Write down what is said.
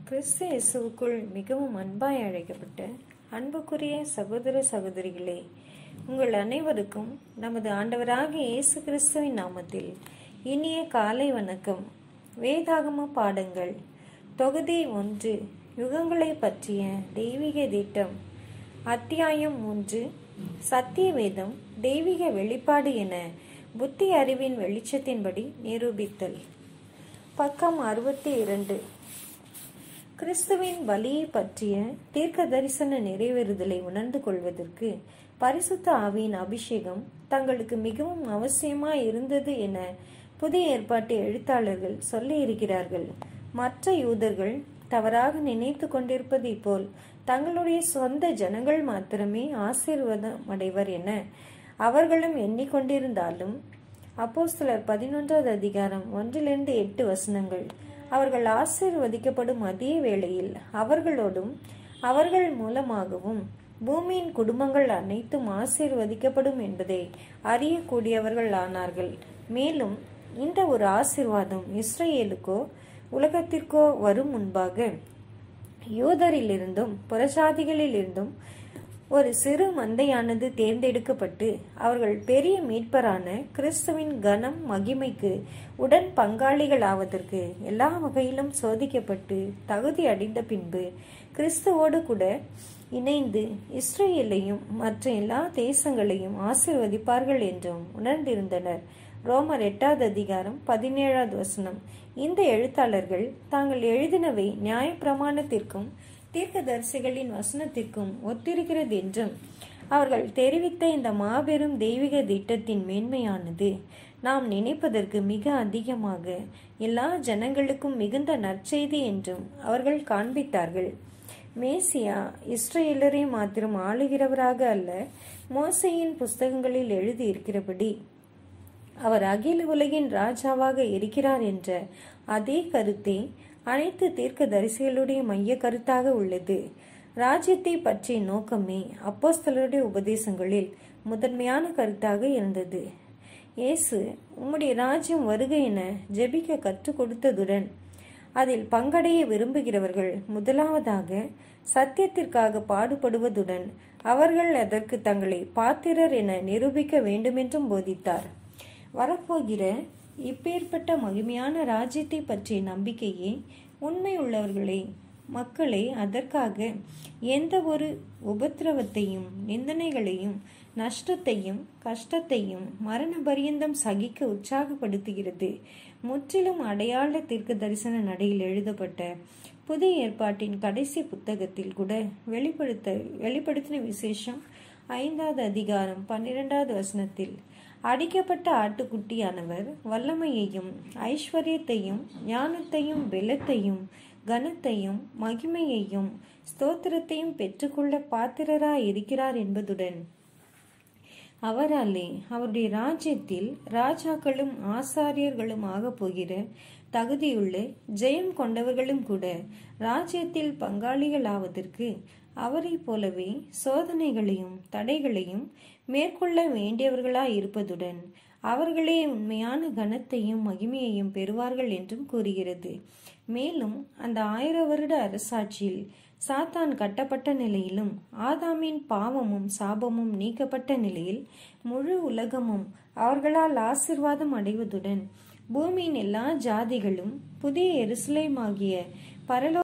கிறிஸ்து இயேசுவுக்குள் மிகவும் அன்பாய் அழைக்கப்பட்ட அன்புக்குரிய சகோதர சகோதரிகளே உங்கள் அனைவருக்கும் நமது ஆண்டவராகிய இயேசு கிறிஸ்துவின் நாமத்தில் இனிய காலை வணக்கம் வேதாகம பாடங்கள் தொகுதி ஒன்று யுகங்களை பற்றிய தெய்வீக திட்டம் அத்தியாயம் மூன்று சத்திய வேதம் தெய்வீக வெளிப்பாடு என புத்தி அறிவின் வெளிச்சத்தின்படி நிரூபித்தல் பக்கம் அறுபத்தி இரண்டு கிறிஸ்துவின் பலியை பற்றிய தீர்க்க தரிசன நிறைவேறுதலை உணர்ந்து கொள்வதற்கு பரிசுத்த ஆவியின் அபிஷேகம் தங்களுக்கு மிகவும் அவசியமாய் இருந்தது என புதிய ஏற்பாட்டு எழுத்தாளர்கள் சொல்ல இருக்கிறார்கள் மற்ற யூதர்கள் தவறாக நினைத்து கொண்டிருப்பதை போல் தங்களுடைய சொந்த ஜனங்கள் மாத்திரமே ஆசீர்வாதம் அடைவர் என அவர்களும் எண்ணிக்கொண்டிருந்தாலும் அப்போஸ்தலர் பதினொன்றாவது அதிகாரம் ஒன்றிலிருந்து எட்டு வசனங்கள் அவர்கள் ஆசீர்வதிக்கப்படும் அதே வேளையில் அவர்களோடும் அவர்கள் மூலமாகவும் பூமியின் குடும்பங்கள் அனைத்தும் ஆசீர்வதிக்கப்படும் என்பதை அறியக்கூடியவர்கள் ஆனார்கள் மேலும் இந்த ஒரு ஆசீர்வாதம் இஸ்ரேலுக்கோ உலகத்திற்கோ வரும் முன்பாக யூதரிலிருந்தும் புறஜாதிகளிலிருந்தும் ஒரு சிறு மந்தையானது தேர்ந்தெடுக்கப்பட்டு அவர்கள் பெரிய மீட்பரான கிறிஸ்துவின் கனம் மகிமைக்கு உடன் பங்காளிகளாவதற்கு எல்லா வகையிலும் சோதிக்கப்பட்டு தகுதி அடைந்த பின்பு கிறிஸ்துவோடு கூட இணைந்து இஸ்ரேலையும் மற்ற எல்லா தேசங்களையும் ஆசிர்வதிப்பார்கள் என்றும் உணர்ந்திருந்தனர் ரோமர் எட்டாவது அதிகாரம் பதினேழாவது வசனம் இந்த எழுத்தாளர்கள் தாங்கள் எழுதினவை நியாயப்பிரமாணத்திற்கும் தீர்க்கதரிசிகளின் வசனத்திற்கும் ஒத்திருக்கிறது என்றும் அவர்கள் தெரிவித்த இந்த மாபெரும் தெய்வீக திட்டத்தின் மேன்மையானது நாம் நினைப்பதற்கு மிக அதிகமாக எல்லா ஜனங்களுக்கும் மிகுந்த நற்செய்தி என்றும் அவர்கள் காண்பித்தார்கள் மேசியா இஸ்ரேலரை மாத்திரம் ஆளுகிறவராக அல்ல மோசையின் புஸ்தகங்களில் எழுதியிருக்கிறபடி அவர் அகில உலகின் ராஜாவாக இருக்கிறார் என்ற அதே கருத்தே அனைத்து தீர்க்க தரிசிகளுடைய மைய கருத்தாக உள்ளது ராஜ்யத்தை பற்றிய நோக்கமே அப்போஸ்தலருடைய உபதேசங்களில் முதன்மையான கருத்தாக இருந்தது இயேசு உம்முடைய ராஜ்யம் வருக என ஜெபிக்க கற்றுக் கொடுத்ததுடன் அதில் பங்கடைய விரும்புகிறவர்கள் முதலாவதாக சத்தியத்திற்காக பாடுபடுவதுடன் அவர்கள் அதற்கு தங்களை பாத்திரர் என நிரூபிக்க வேண்டுமென்றும் போதித்தார் வரப்போகிற இப்பேற்பட்ட மகிமையான ராஜ்யத்தை பற்றிய நம்பிக்கையே உண்மை உள்ளவர்களே மக்களை அதற்காக எந்த ஒரு உபத்திரவத்தையும் நிந்தனைகளையும் நஷ்டத்தையும் கஷ்டத்தையும் மரண பரியந்தம் சகிக்க உற்சாகப்படுத்துகிறது முற்றிலும் அடையாள தீர்க்க தரிசன நடையில் எழுதப்பட்ட புதிய ஏற்பாட்டின் கடைசி புத்தகத்தில் கூட வெளிப்படுத்த வெளிப்படுத்தின விசேஷம் ஐந்தாவது அதிகாரம் பன்னிரெண்டாவது வசனத்தில் அடிக்கப்பட்ட ஆட்டுக்குட்டியானவர் வல்லமையையும் ஐஸ்வர்யத்தையும் ஞானத்தையும் வெள்ளத்தையும் கனத்தையும் மகிமையையும் ஸ்தோத்திரத்தையும் பெற்றுக்கொள்ள பாத்திரராய் இருக்கிறார் என்பதுடன் அவராலே அவருடைய ராஜ்யத்தில் ராஜாக்களும் ஆசாரியர்களும் ஆக போகிற தகுதியுள்ள ஜெயம் கொண்டவர்களும் கூட ராஜ்யத்தில் பங்காளிகளாவதற்கு அவரை போலவே சோதனைகளையும் தடைகளையும் மேற்கொள்ள வேண்டியவர்களாய் இருப்பதுடன் அவர்களே உண்மையான கனத்தையும் மகிமையையும் பெறுவார்கள் என்றும் கூறுகிறது மேலும் அந்த ஆயிர வருட அரசாட்சியில் சாத்தான் கட்டப்பட்ட நிலையிலும் ஆதாமின் பாவமும் சாபமும் நீக்கப்பட்ட நிலையில் முழு உலகமும் அவர்களால் ஆசிர்வாதம் அடைவதுடன் பூமியின் எல்லா ஜாதிகளும் புதிய எருசலேமாகிய பரலோ